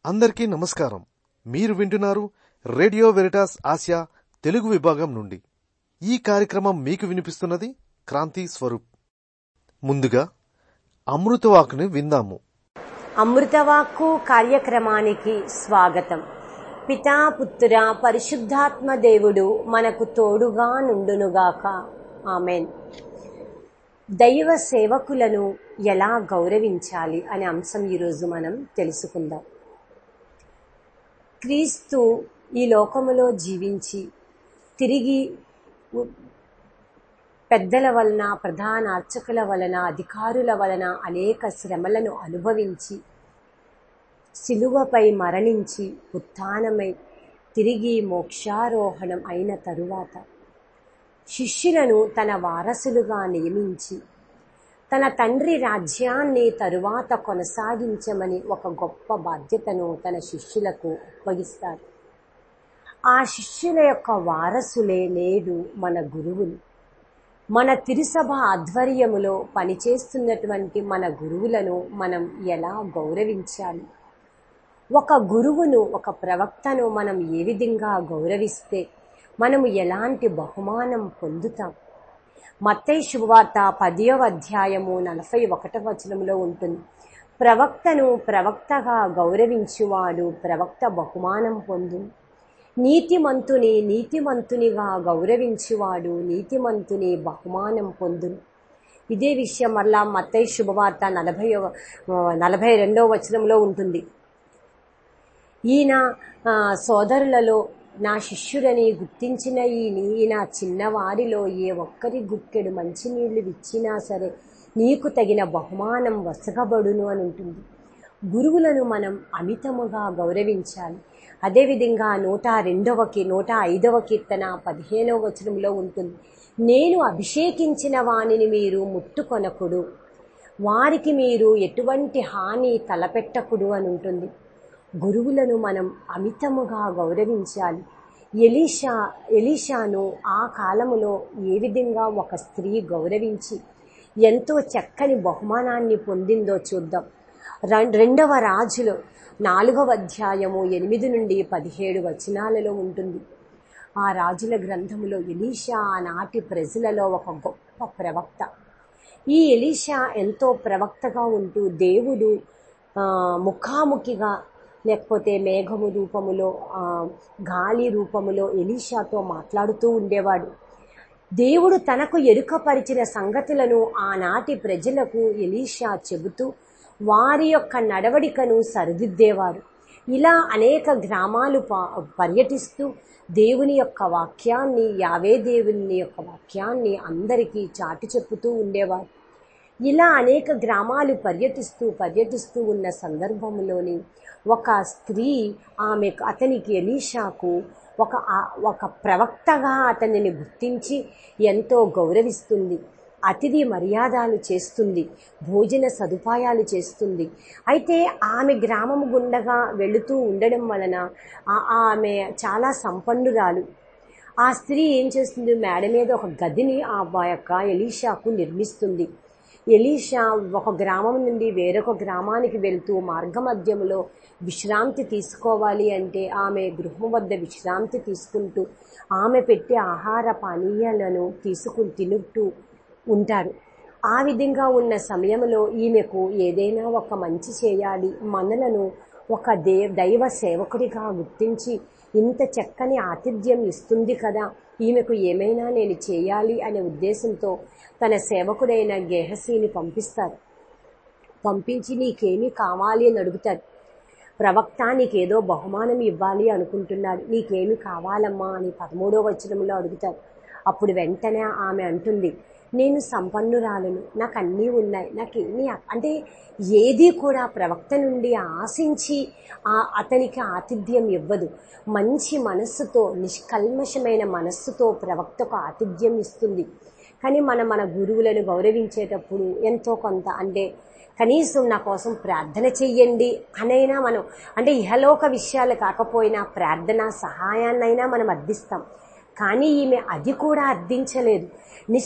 అందరికీ నమస్కారం మీరు వింటున్నారు రేడియో వెరిటాస్ ఆసియా తెలుగు విభాగం నుండి ఈ కార్యక్రమం మీకు వినిపిస్తున్నది క్రాంతి స్వరూప్ ముందుగా అమృతవాకుని విందాము అమృతవాక్కు కార్యక్రమానికి స్వాగతం పితా పుత్ర పరిశుద్ధాత్మ దేవుడు మనకు తోడుగా నుండునుగాక ఆమెన్ దైవ సేవకులను ఎలా గౌరవించాలి అనే అంశం ఈరోజు మనం తెలుసుకుందాం క్రీస్తు ఈ లోకములో జీవించి తిరిగి ఉ- పెద్దల వలన ప్రధాన అర్చకుల వలన అధికారుల వలన అనేక శ్రమలను అనుభవించి శిలువపై మరణించి ఉత్థానమై తిరిగి మోక్షారోహణం అయిన తరువాత శిష్యులను తన వారసులుగా నియమించి తన తండ్రి రాజ్యాన్ని తరువాత కొనసాగించమని ఒక గొప్ప బాధ్యతను తన శిష్యులకు అప్పగిస్తారు ఆ శిష్యుల యొక్క వారసులే నేడు మన గురువులు మన తిరుసభ ఆధ్వర్యములో పనిచేస్తున్నటువంటి మన గురువులను మనం ఎలా గౌరవించాలి ఒక గురువును ఒక ప్రవక్తను మనం ఏ విధంగా గౌరవిస్తే మనము ఎలాంటి బహుమానం పొందుతాం మత్తయి శుభవార్త పదియవ అధ్యాయము నలభై ఒకటవ వచనంలో ఉంటుంది ప్రవక్తను ప్రవక్తగా గౌరవించువాడు ప్రవక్త బహుమానం పొందు నీతిమంతుని నీతిమంతునిగా గౌరవించువాడు నీతిమంతుని బహుమానం పొందును ఇదే విషయం మరలా మత్తయి శుభవార్త నలభై నలభై రెండవ వచనంలో ఉంటుంది ఈయన ఆ, సోదరులలో నా శిష్యుడని గుర్తించిన ఈయన ఈయన చిన్నవారిలో ఏ ఒక్కరి గుక్కెడు మంచినీళ్లు ఇచ్చినా సరే నీకు తగిన బహుమానం వసగబడును అని ఉంటుంది గురువులను మనం అమితముగా గౌరవించాలి అదేవిధంగా నూట రెండవకి నూట ఐదవ కీర్తన పదిహేనవ వచనంలో ఉంటుంది నేను అభిషేకించిన వానిని మీరు ముట్టుకొనకుడు వారికి మీరు ఎటువంటి హాని తలపెట్టకుడు అని ఉంటుంది గురువులను మనం అమితముగా గౌరవించాలి ఎలీషా ఎలీషాను ఆ కాలములో ఏ విధంగా ఒక స్త్రీ గౌరవించి ఎంతో చక్కని బహుమానాన్ని పొందిందో చూద్దాం రం- రెండవ రాజులు నాలుగవ అధ్యాయము ఎనిమిది నుండి పదిహేడు వచనాలలో ఉంటుంది ఆ రాజుల గ్రంథములో ఎలీషా ఆనాటి ప్రజలలో ఒక గొప్ప ప్రవక్త ఈ ఎలీషా ఎంతో ప్రవక్తగా ఉంటూ దేవుడు ఆ, ముఖాముఖిగా లేకపోతే మేఘము రూపములో ఆ, గాలి రూపములో ఎలీషాతో మాట్లాడుతూ ఉండేవాడు దేవుడు తనకు ఎరుకపరిచిన సంగతులను ఆనాటి ప్రజలకు ఎలీషా చెబుతూ వారి యొక్క నడవడికను సరిదిద్దేవారు ఇలా అనేక గ్రామాలు పా- పర్యటిస్తూ దేవుని యొక్క వాక్యాన్ని యావే దేవుని యొక్క వాక్యాన్ని అందరికీ చాటి చెప్పుతూ ఉండేవారు ఇలా అనేక గ్రామాలు పర్యటిస్తూ పర్యటిస్తూ ఉన్న సందర్భంలోని ఒక స్త్రీ ఆమె అతనికి ఎలీషాకు ఒక ఆ- ఒక ప్రవక్తగా అతనిని గుర్తించి ఎంతో గౌరవిస్తుంది అతిథి మర్యాదలు చేస్తుంది భోజన సదుపాయాలు చేస్తుంది అయితే ఆమె గ్రామం గుండగా వెళుతూ ఉండడం వలన ఆ- ఆమె చాలా సంపన్నురాలు ఆ స్త్రీ ఏం చేస్తుంది మేడ మీద ఒక గదిని ఆ యొక్క ఎలీషాకు నిర్మిస్తుంది ఎలీషా ఒక గ్రామం నుండి వేరొక గ్రామానికి వెళ్తూ మార్గమధ్యములో విశ్రాంతి తీసుకోవాలి అంటే ఆమె గృహం వద్ద విశ్రాంతి తీసుకుంటూ ఆమె పెట్టే ఆహార పానీయాలను తీసుకుని తింటూ ఉంటారు ఆ విధంగా ఉన్న సమయంలో ఈమెకు ఏదైనా ఒక మంచి చేయాలి మనలను ఒక దే దైవ సేవకుడిగా గుర్తించి ఇంత చక్కని ఆతిథ్యం ఇస్తుంది కదా ఈమెకు ఏమైనా నేను చేయాలి అనే ఉద్దేశంతో తన సేవకుడైన గేహసీని పంపిస్తారు పంపించి నీకేమీ కావాలి అని అడుగుతారు ప్రవక్త నీకేదో బహుమానం ఇవ్వాలి అనుకుంటున్నాడు నీకేమి కావాలమ్మా అని పదమూడో వచనంలో అడుగుతారు అప్పుడు వెంటనే ఆమె అంటుంది నేను సంపన్నురాలను నాకు అన్నీ ఉన్నాయి నాకు ఏమీ అ- అంటే ఏది కూడా ప్రవక్త నుండి ఆశించి ఆ అతనికి ఆతిథ్యం ఇవ్వదు మంచి మనస్సుతో నిష్కల్మషమైన మనస్సుతో ప్రవక్తకు ఆతిథ్యం ఇస్తుంది కానీ మనం మన గురువులను గౌరవించేటప్పుడు ఎంతో కొంత అంటే కనీసం నా కోసం ప్రార్థన చెయ్యండి అనైనా మనం అంటే ఇహలోక విషయాలు కాకపోయినా ప్రార్థన సహాయాన్నైనా మనం అర్థిస్తాం కానీ ఈమె అది కూడా అర్థించలేదు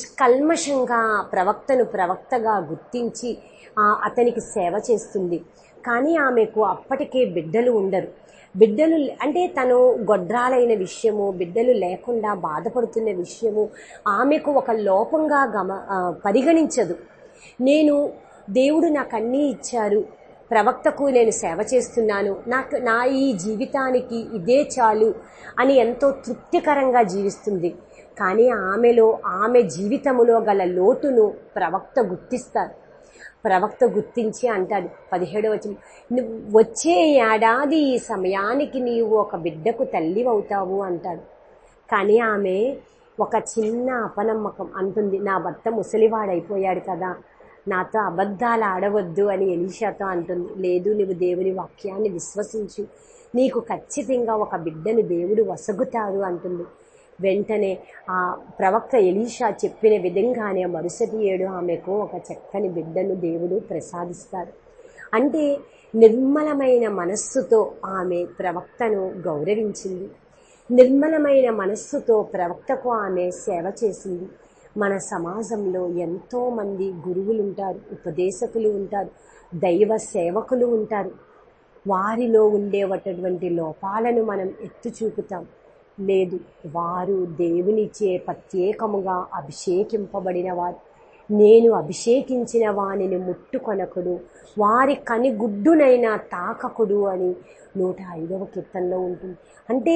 నిష్కల్మషంగా ప్రవక్తను ప్రవక్తగా గుర్తించి ఆ, అతనికి సేవ చేస్తుంది కానీ ఆమెకు అప్పటికే బిడ్డలు ఉండరు బిడ్డలు అంటే తను గొడ్రాలైన విషయము బిడ్డలు లేకుండా బాధపడుతున్న విషయము ఆమెకు ఒక లోపంగా గమ ఆ, పరిగణించదు నేను దేవుడు నాకు అన్నీ ఇచ్చారు ప్రవక్తకు నేను సేవ చేస్తున్నాను నాకు నా ఈ జీవితానికి ఇదే చాలు అని ఎంతో తృప్తికరంగా జీవిస్తుంది కానీ ఆమెలో ఆమె జీవితములో గల లోటును ప్రవక్త గుర్తిస్తారు ప్రవక్త గుర్తించి అంటాడు పదిహేడవ వచనం "నువ్వు వచ్చే ఏడాది ఈ సమయానికి నీవు ఒక బిడ్డకు తల్లి అవుతావు అంటాడు కానీ ఆమె ఒక చిన్న అపనమ్మకం అంటుంది నా భర్త ముసలివాడైపోయాడు కదా నాతో అబద్ధాలు ఆడవద్దు అని ఎలీషాతో అంటుంది లేదు నువ్వు దేవుని వాక్యాన్ని విశ్వసించు నీకు ఖచ్చితంగా ఒక బిడ్డని దేవుడు వసగుతాడు అంటుంది వెంటనే ఆ ప్రవక్త ఎలీషా చెప్పిన విధంగానే మరుసటి ఏడు ఆమెకు ఒక చక్కని బిడ్డను దేవుడు ప్రసాదిస్తాడు అంటే నిర్మలమైన మనస్సుతో ఆమె ప్రవక్తను గౌరవించింది నిర్మలమైన మనస్సుతో ప్రవక్తకు ఆమె సేవ చేసింది మన సమాజంలో ఎంతో మంది గురువులు ఉంటారు ఉపదేశకులు ఉంటారు దైవ సేవకులు ఉంటారు వారిలో ఉండేటటువంటి లోపాలను మనం ఎత్తు చూపుతాం లేదు వారు దేవునిచే ప్రత్యేకముగా అభిషేకింపబడిన వారు నేను అభిషేకించిన వానిని ముట్టుకొనకుడు వారి కనిగుడ్డునైనా తాకకుడు అని నూట ఐదవ కీర్తనలో ఉంటుంది అంటే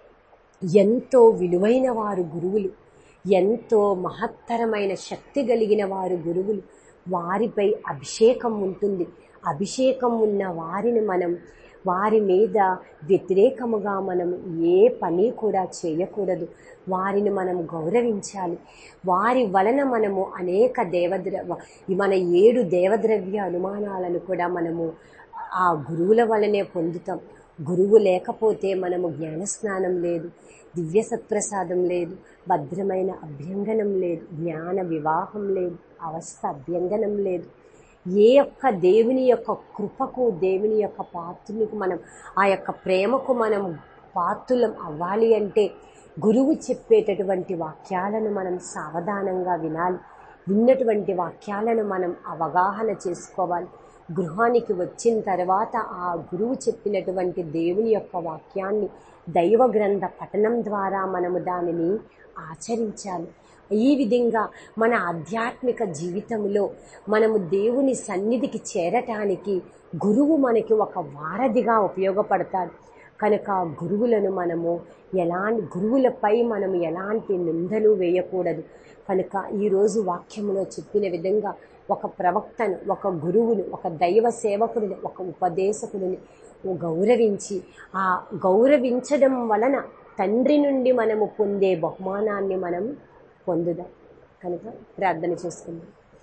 ఎంతో విలువైన వారు గురువులు ఎంతో మహత్తరమైన శక్తి కలిగిన వారు గురువులు వారిపై అభిషేకం ఉంటుంది అభిషేకం ఉన్న వారిని మనం వారి మీద వ్యతిరేకముగా మనం ఏ పని కూడా చేయకూడదు వారిని మనం గౌరవించాలి వారి వలన మనము అనేక దేవద్రవ మన ఏడు దేవద్రవ్య అనుమానాలను కూడా మనము ఆ గురువుల వలనే పొందుతాం గురువు లేకపోతే మనము జ్ఞానస్నానం లేదు దివ్య సత్ప్రసాదం లేదు భద్రమైన అభ్యంగనం లేదు జ్ఞాన వివాహం లేదు అవస్థ అభ్యంగనం లేదు ఏ యొక్క దేవుని యొక్క కృపకు దేవుని యొక్క పాత్రునికి మనం ఆ యొక్క ప్రేమకు మనం పాత్రులం అవ్వాలి అంటే గురువు చెప్పేటటువంటి వాక్యాలను మనం సావధానంగా వినాలి విన్నటువంటి వాక్యాలను మనం అవగాహన చేసుకోవాలి గృహానికి వచ్చిన తర్వాత ఆ గురువు చెప్పినటువంటి దేవుని యొక్క వాక్యాన్ని దైవ గ్రంథ పఠనం ద్వారా మనము దానిని ఆచరించాలి ఈ విధంగా మన ఆధ్యాత్మిక జీవితంలో మనము దేవుని సన్నిధికి చేరటానికి గురువు మనకి ఒక వారధిగా ఉపయోగపడతాడు కనుక గురువులను మనము ఎలాంటి గురువులపై మనము ఎలాంటి నిందలు వేయకూడదు కనుక ఈరోజు వాక్యములో చెప్పిన విధంగా ఒక ప్రవక్తను ఒక గురువును ఒక దైవ సేవకుడిని ఒక ఉపదేశకుడిని గౌరవించి ఆ గౌరవించడం వలన తండ్రి నుండి మనము పొందే బహుమానాన్ని మనం పొందుదాం కనుక ప్రార్థన చేసుకుందాం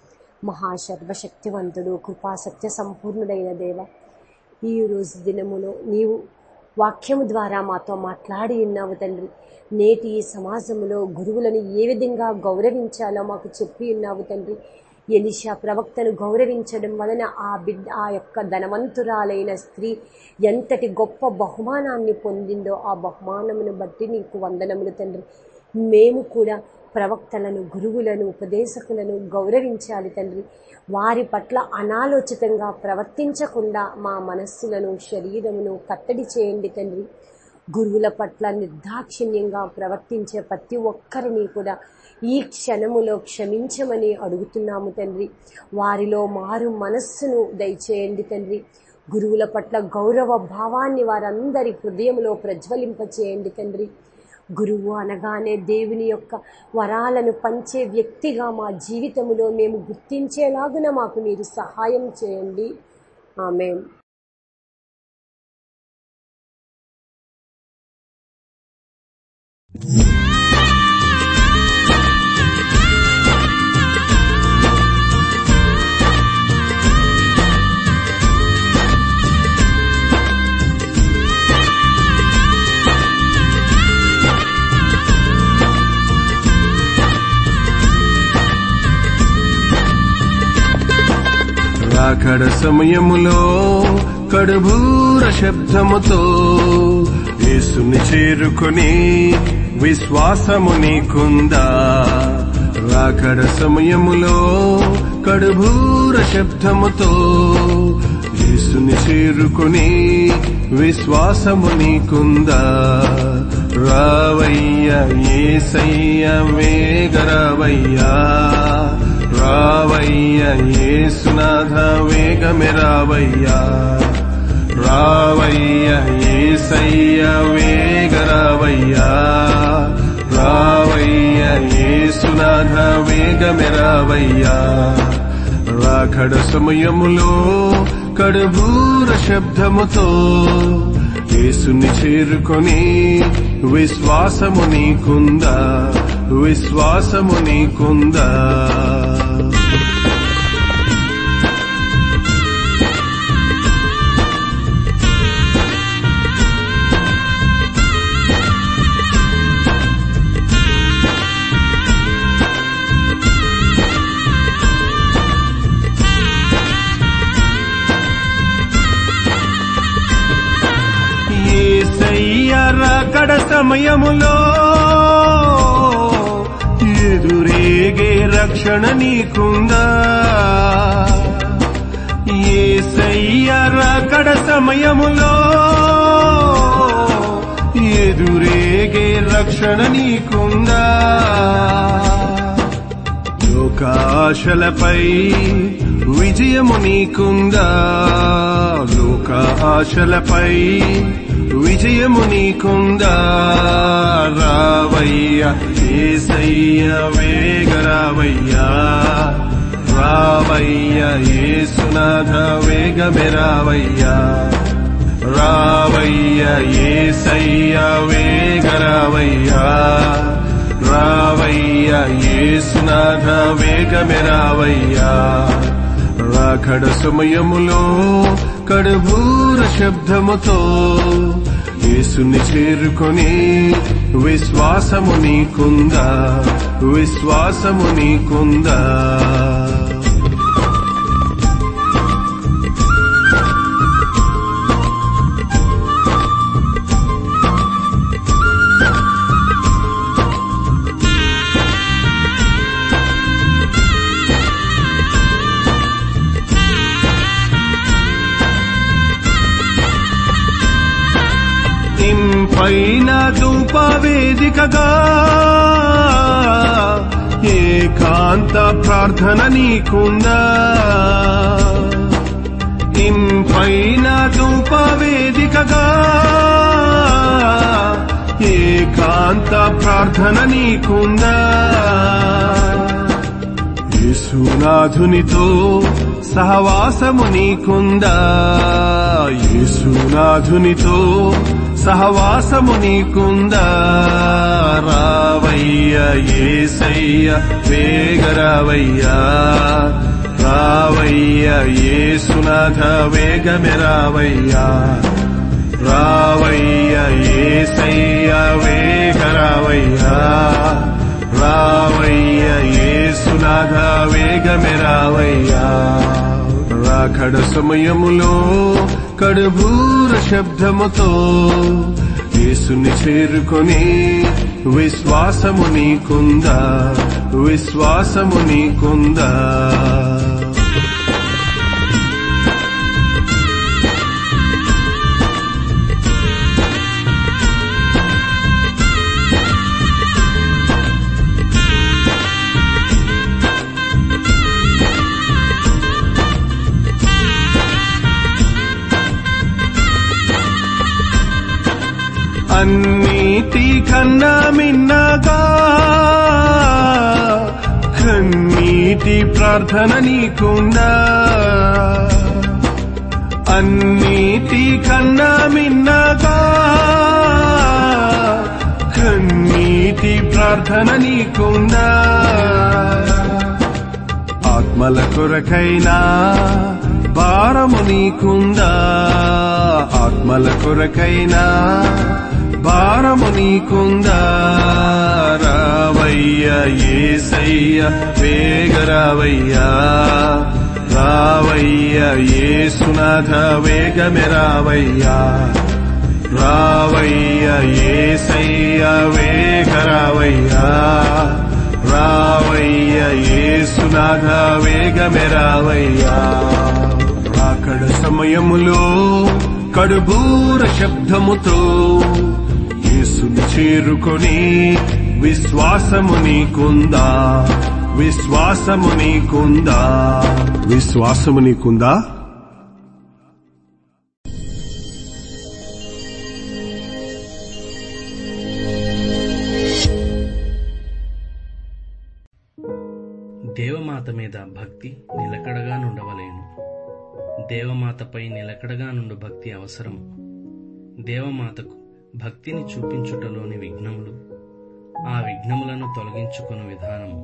మహాసర్వశక్తివంతుడు కృపా సత్య సంపూర్ణుడైన దేవ ఈ రోజు దినములో నీవు వాక్యము ద్వారా మాతో మాట్లాడి ఉన్నావు తండ్రి నేటి ఈ సమాజంలో గురువులను ఏ విధంగా గౌరవించాలో మాకు చెప్పి ఉన్నావు తండ్రి ఎలిషా ప్రవక్తను గౌరవించడం వలన ఆ బిడ్డ ఆ యొక్క ధనవంతురాలైన స్త్రీ ఎంతటి గొప్ప బహుమానాన్ని పొందిందో ఆ బహుమానమును బట్టి నీకు వందనములు తండ్రి మేము కూడా ప్రవక్తలను గురువులను ఉపదేశకులను గౌరవించాలి తండ్రి వారి పట్ల అనాలోచితంగా ప్రవర్తించకుండా మా మనస్సులను శరీరమును కట్టడి చేయండి తండ్రి గురువుల పట్ల నిర్దాక్షిణ్యంగా ప్రవర్తించే ప్రతి ఒక్కరిని కూడా ఈ క్షణములో క్షమించమని అడుగుతున్నాము తండ్రి వారిలో మారు మనస్సును దయచేయండి తండ్రి గురువుల పట్ల గౌరవ భావాన్ని వారందరి హృదయంలో ప్రజ్వలింపచేయండి తండ్రి గురువు అనగానే దేవుని యొక్క వరాలను పంచే వ్యక్తిగా మా జీవితంలో మేము గుర్తించేలాగున మాకు మీరు సహాయం చేయండి ఆమె రాకడ సమయములో కడుభూర శబ్దముతో యేసుని చేరుకొని విశ్వాసము నీకుందా రాకడ సమయములో కడుభూర శబ్దముతో యేసుని చేరుకుని విశ్వాసము నీకుందా రావయ్య ఏసయ్య వేగరావయ్యా రావయ్య ఏసునాథ వేగమే రావయ్యా రావయ్య ఏసయ్య వేగరావయ్యా రావయ్య ఏసునాథ వేగమే రావయ్యా రాకడ సమయములో కడుబూర శబ్దముతో యేసుని చేరుకొని విశ్వాసము నీకుందా విశ్వాసము నీకుందా ఏసయ్య రాకడ సమయములో ఎదురేగే రక్షణ నీకుందా ఏసయ్య రాకడ సమయములో ఎదురేగే రక్షణ నీకుందా లోకాశలపై విజయము నీకుందా లోక ఆశలపై విజయము నీకుందా రావయ్య ఏసయ్య వేగరావయ్యా రావయ్య ఏసునాథ వేగమే రావయ్యా రావయ్య ఏసయ్య వేగరావయ్యా రావయ్య ఏసునాథ వేగమే రావయ్యా రాకడ సమయములో కడుభూర శబ్దముతో యేసుని చేరుకొని విశ్వాసము నీకుందా విశ్వాసము నీకుందా ఇంపైన ధూప వేదికగా ఏకాంత ప్రార్థన నీకుందా ఇంపైన ధూప వేదికగా ఏకాంత ప్రార్థన నీకుందా యేసునాథునితో సహవాసము నీకుందా యేసునాథునితో సహవాసము నీకుందా రావయ్య ఏసయ్య వేగరావయ్యా రావయ్య ఏసునాథ వేగమే రావయ్యా రావయ్య ఏసయ్య వేగరావయ్యా రావయ్య ఏసునాథ వేగమే రావయ్యా రాకడ సమయములో కడుభూర శబ్దముతో యేసుని చేరుకొని విశ్వాసము నీకుందా విశ్వాసము నీకుందా అన్నిటి కన్నా మిన్నగా కన్నీటి ప్రార్థన నీకుందా అన్నిటి కన్నా మిన్నగా కన్నీటి ప్రార్థన నీకుందా ఆత్మల కొరకైనా భారము నీకుందా ఆత్మల కొరకైనా భారము నీకుందా రావయ్య ఏసయ్య వేగరావయ్యా రావయ్య ఏసునాథ వేగమే రావయ్యా రావయ్య ఏసయ్య వేగరావయ్యా రావయ్య ఏసునాథ వేగమే రావయ్యా రాకడ సమ సమయములో కడుబూర శబ్దముతో యేసుని చేరుకొని విశ్వాసము నీకుందా విశ్వాసము నీకుందా విశ్వాసము నీకుందా దేవమాత మీద భక్తి నిలకడగా నుండవలేను దేవమాతపై నిలకడగా నుండు భక్తి అవసరము దేవమాతకు భక్తిని చూపించుటలోని విఘ్నములు ఆ విఘ్నములను తొలగించుకుని విధానము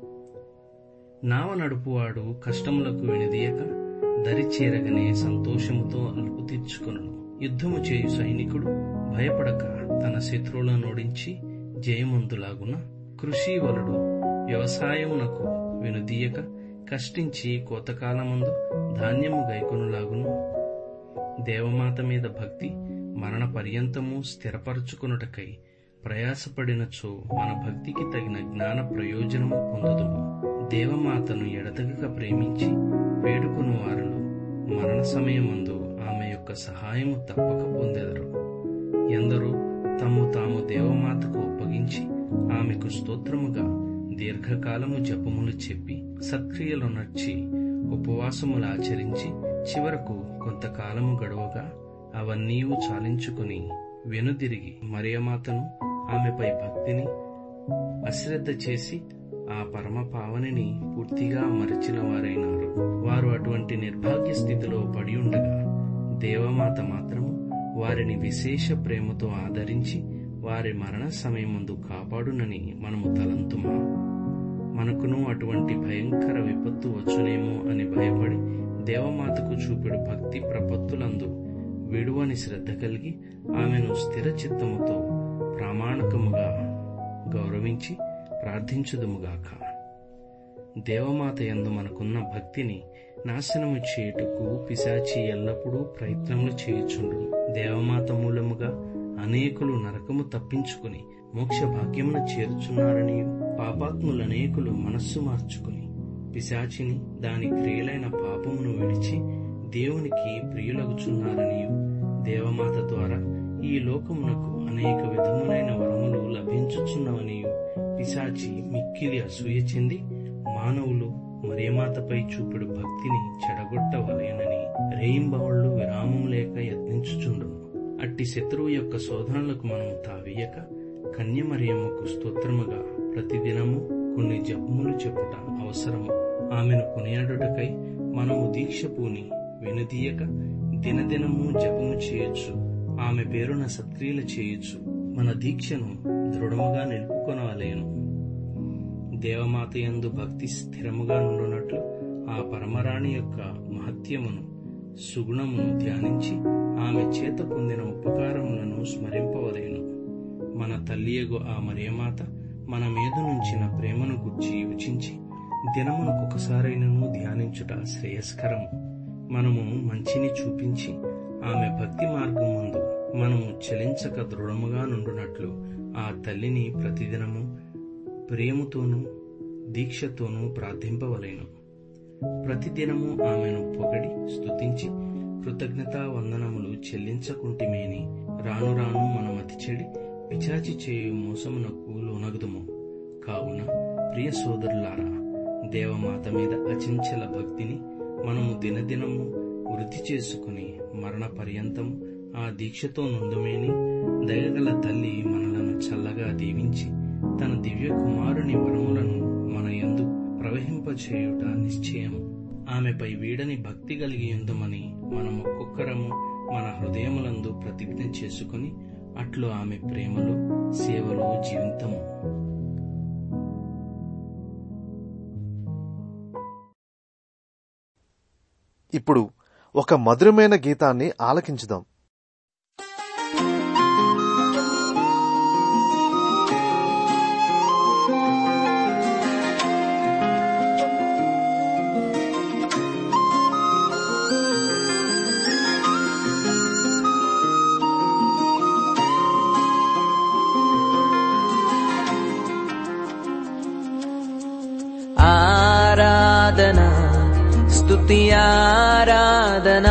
నావ నడుపువాడు కష్టములకు వెనుదీయక దరి చేరగనే సంతోషముతో అలుపు తీర్చుకొనును యుద్ధము చేయు సైనికుడు భయపడక తన శత్రువులను ఓడించి జయమందులాగున కృషివలుడు వ్యవసాయమునకు వెనుదీయక కష్టించి కోతకాలమందు ధాన్యము గైకొనులాగును దేవమాత మీద భక్తి మరణ పర్యంతము స్థిరపరచుకొనుటకై ప్రయాసపడినచో మన భక్తికి తగిన జ్ఞాన ప్రయోజనము పొందుదుము దేవమాతను ఎడతెగక ప్రేమించి వేడుకొను వారులు మరణ సమయమందు ఆమె యొక్క సహాయము తప్పక పొందెదరు ఎందరో తమ్ము తాము దేవమాతకు ఒప్పగించి ఆమెకు స్తోత్రముగా దీర్ఘకాలము జపములు చెప్పి సత్క్రియలు నర్చి ఉపవాసములు ఆచరించి చివరకు కొంతకాలము గడవగా అవన్నీయు చాలించుకుని వెనుదిరిగి మరియమాతను ఆమెపై భక్తిని అశ్రద్ధ చేసి ఆ పరమ పావనిని పూర్తిగా మరచిన వారైనారు వారు అటువంటి నిర్భాగ్య స్థితిలో పడి ఉండగా దేవమాత మాత్రము వారిని విశేష ప్రేమతో ఆదరించి వారి మరణ సమయమందు కాపాడునని మనము తలంతుమా మనకును అటువంటి భయంకర విపత్తు వచ్చునేమో అని భయపడి దేవమాతకు చూపెడు భక్తి ప్రపత్తులందు విడువని శ్రద్ధ కలిగి ఆమెను స్థిర చిత్తముతో ప్రామాణికముగా గౌరవించి ప్రార్థించుదుముగాక దేవమాత యందు మనకున్న భక్తిని నాశనము చేయుటకు పిశాచి ఎల్లప్పుడూ ప్రయత్నములు చేయుచుండు దేవమాత మూలముగా అనేకులు నరకము తప్పించుకుని మోక్ష భాగ్యమును చేర్చున్నారని పాపాత్ములనేకులు మనస్సు మార్చుకుని పిశాచిని దాని క్రియలైన పాపమును విడిచి దేవునికి ప్రియులగుచున్నారని దేవమాత ద్వారా ఈ లోకమునకు అనేక విధములైన వరములు లభించుచున్నవని పిశాచి మిక్కిలి అసూయ చెంది మానవులు మరియమాతపై చూపుడు భక్తిని చెడగొట్టవలేనని రేయింబవళ్ళు విరామం లేక యత్నించుచుండును అట్టి శత్రువు యొక్క శోధనలకు మనము తావీయక కన్యమరియమ్మకు స్తోత్రముగా ప్రతిదినము కొన్ని జపములు చెప్పుట అవసరము ఆమెను కొనియాడుటకై మనము దీక్ష పూని వెనుదీయక దినదినము జపము చేయొచ్చు ఆమె పేరున సత్క్రియలు చేయొచ్చు మన దీక్షను దృఢముగా నిలుపుకొనవలేను దేవమాత యందు భక్తి స్థిరముగా నుండునట్లు ఆ పరమరాణి యొక్క మహత్యమును సుగుణమును ధ్యానించి ఆమె చేత పొందిన ఉపకారములను స్మరింపవలేను మన తల్లియగు ఆ మరియమాత మన మీద నుంచిన ప్రేమను గుర్చి యోచించి దినమునకొకసారైనను ధ్యానించుట శ్రేయస్కరము మనము మంచిని చూపించి ఆమె భక్తి మార్గం ముందు మనము చలించక దృఢముగా నుండునట్లు ఆ తల్లిని ప్రతిదినము ప్రేమతోనూ దీక్షతోనూ ప్రార్థింపవలేను ప్రతిదినము ఆమెను పొగడి స్తుతించి కృతజ్ఞతా వందనములు చెల్లించకుంటిమేని రాను రాను మన మతి చెడి పిచాచి చేయు మోసమునకు లోనగుదుము కావున ప్రియ సోదరులారా దేవమాత మీద అచంచల భక్తిని మనము దినదినము వృద్ధి చేసుకుని మరణ పర్యంతం ఆ దీక్షతో నుందుమేని దయగల తల్లి మనలను చల్లగా దీవించి తన దివ్య కుమారుని వరములను మన యందు ప్రవహింపచేయుట నిశ్చయము ఆమెపై వీడని భక్తి కలిగి ఉందమని మనం ఒక్కొక్కరము మన హృదయములందు ప్రతిజ్ఞ చేసుకుని అట్లు ఆమె ప్రేమలో సేవలో జీవితము ఇప్పుడు ఒక మధురమైన గీతాన్ని ఆలకించుదాం ఆరాధన స్తుతి స్తుతి ఆరాధనా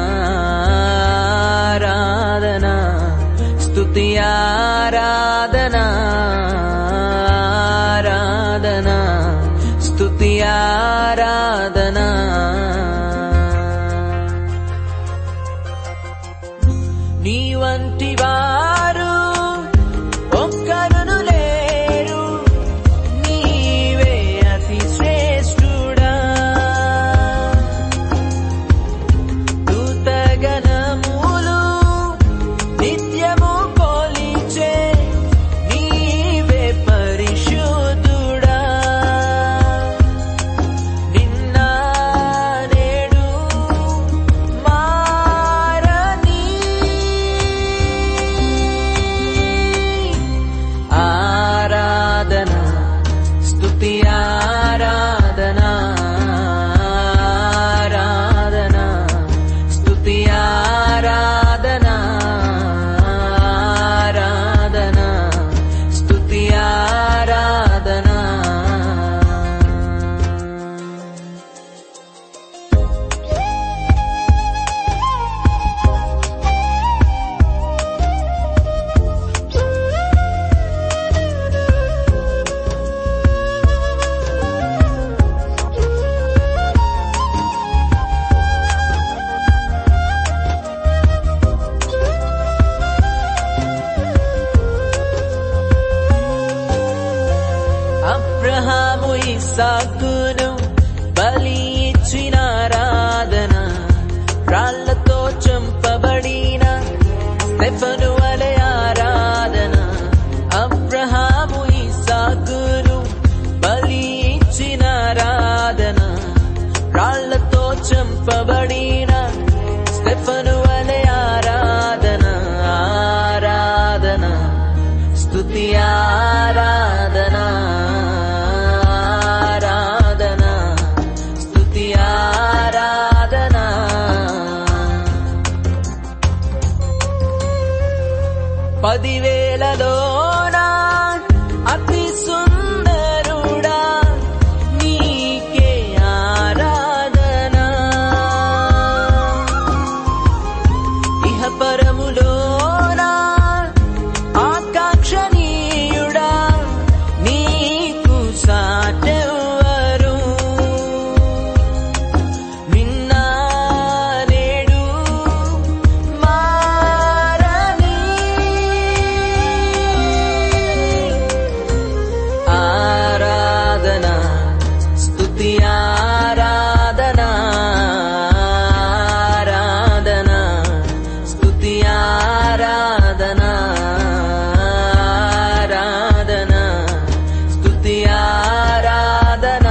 ఆరాధనా స్తుతి ఆరాధనా ఆరాధనా స్తుతి ఆరాధనా నీ వంటి వారు ఒక్కరును లేరు నీవే అతి శ్రేష్ఠుడా దూతగణములు నిత్యము కొలిచే నీవే పరిశుద్ధుడా నిన్న నేడు మారని ఆరాధన స్తుతి ఆరాధన ఆరాధన స్తుతి ఆరాధన ఆరాధన స్తుతి ఆరాధన అబ్రహాము ఇస్సాకును బలి ఇచ్చిన ఆరాధన రాళ్లతో చంపబడిన స్టెఫను వలె ఆరాధన అబ్రహాము ఇస్సాకును బలి ఇచ్చిన ఆరాధన రాళ్లతో చంపబడిన స్టెఫను వలె ఆరాధన ఆరాధన స్తుతి ఆరాధన ఆరాధన స్తుతి ఆరాధన పదివేలలోన అతి సుందరుడా నీకే ఆరాధన ఇహ పరములోన ఆకాంక్షణీయుడా నీకు సాటెవరు నిన్న నేడు మారని ఆరాధన స్తుతి ఆరాధన ఆరాధన స్తుతి ఆరాధన ఆరాధన స్తుతి ఆరాధన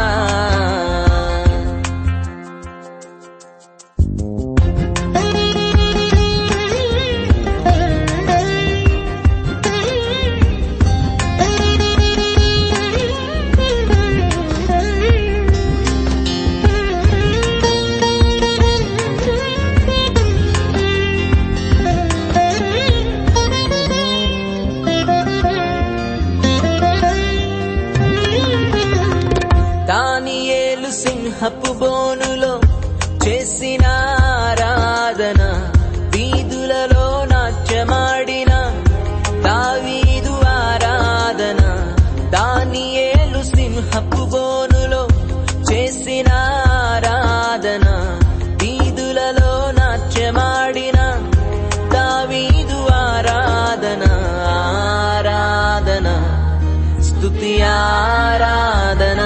దానియేలు సింహపు బోనులో చేసిన ఆరాధన వీధులలో నాట్యమాడిన దావీదు ఆరాధన దానియేలు సింహపు బోనులో చేసిన ఆరాధన వీధులలో నాట్యమాడిన దావీదు ఆరాధన ఆరాధన స్తుతి ఆరాధన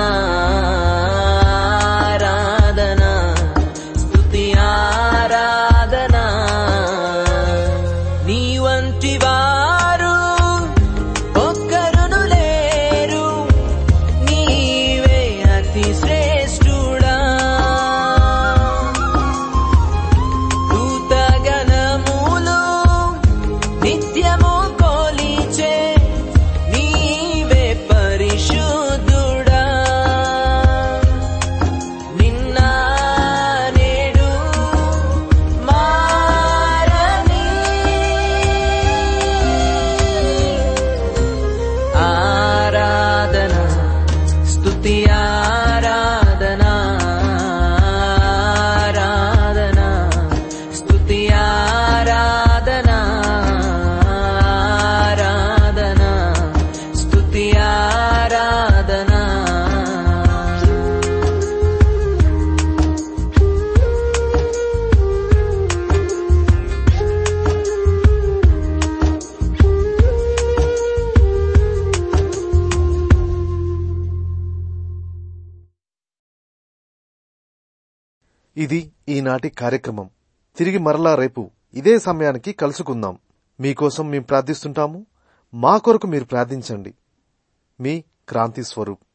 ఆరాధన స్తుతి ఆరాధన నీ వంటి వారు ఒక్కరును లేరు నీవే అతి శ్రేష్ఠుడా దూతగణములు నిత్యము కొలిచే నీవే పరిశుద్ధుడా నిన్న నేడు మారని ఇది ఈనాటి కార్యక్రమం తిరిగి మరలా రేపు ఇదే సమయానికి కలుసుకుందాం మీకోసం మేము ప్రార్థిస్తుంటాము మా కొరకు మీరు ప్రార్థించండి మీ క్రాంతి స్వరూప్